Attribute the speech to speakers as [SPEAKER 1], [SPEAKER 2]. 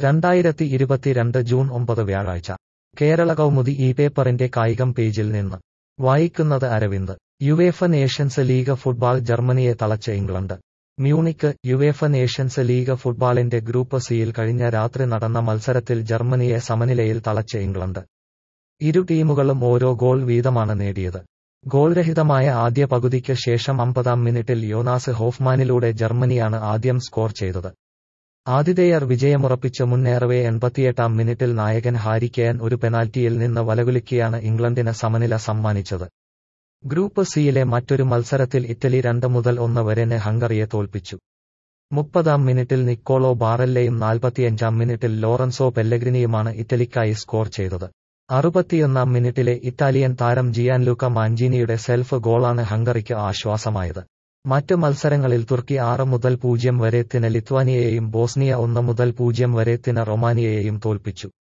[SPEAKER 1] രണ്ടായിരത്തി ഇരുപത്തിരണ്ട് ജൂൺ ഒമ്പത് വ്യാഴാഴ്ച കേരള കൗമുദി ഈ പേപ്പറിന്റെ കായികം പേജിൽ നിന്ന് വായിക്കുന്നത് Aravind UEFA nations league football ജർമ്മനിയെ തളച്ച England Munich UEFA nations league ഫുട്ബോളിന്റെ ഗ്രൂപ്പ് സിയിൽ കഴിഞ്ഞ രാത്രി നടന്ന മത്സരത്തിൽ ജർമ്മനിയെ സമനിലയിൽ തളച്ച ഇംഗ്ലണ്ട് ഇരു ടീമുകളും ഓരോ ഗോൾ വീതമാണ് നേടിയത് ഗോൾരഹിതമായ ആദ്യ പകുതിക്ക് ശേഷം അമ്പതാം മിനിറ്റിൽ യോനാസ് ഹോഫ്മാനിലൂടെ ജർമ്മനിയാണ് ആദ്യം സ്കോർ ചെയ്തത് ആതിഥേയർ വിജയമുറപ്പിച്ച് മുന്നേറവേ എൺപത്തിയെട്ടാം മിനിറ്റിൽ നായകൻ ഹാരി കെയൻ ഒരു പെനാൽറ്റിയിൽ നിന്ന് വലകുലുക്കിയാണ് ഇംഗ്ലണ്ടിന് സമനില സമ്മാനിച്ചത് ഗ്രൂപ്പ് സിയിലെ മറ്റൊരു മത്സരത്തിൽ ഇറ്റലി രണ്ട് മുതൽ ഒന്ന് വരെ ഹംഗറിയെ തോൽപ്പിച്ചു മുപ്പതാം മിനിറ്റിൽ നിക്കോളോ ബാറല്ലയും നാൽപ്പത്തിയഞ്ചാം മിനിറ്റിൽ ലോറൻസോ പെല്ലഗ്രിനിയുമാണ് ഇറ്റലിക്കായി സ്കോർ ചെയ്തത് അറുപത്തിയൊന്നാം മിനിറ്റിലെ ഇറ്റാലിയൻ താരം ജിയാൻലൂക്ക മാഞ്ചീനിയുടെ സെൽഫ് ഗോളാണ് ഹംഗറിക്ക് ആശ്വാസമായത് മറ്റ് മത്സരങ്ങളിൽ തുർക്കി ആറ് മുതൽ പൂജ്യം വരെത്തിന് ലിത്വാനിയയെയും ബോസ്നിയ ഒന്ന് മുതൽ പൂജ്യം വരെത്തിന് റൊമാനിയയെയും തോൽപ്പിച്ചു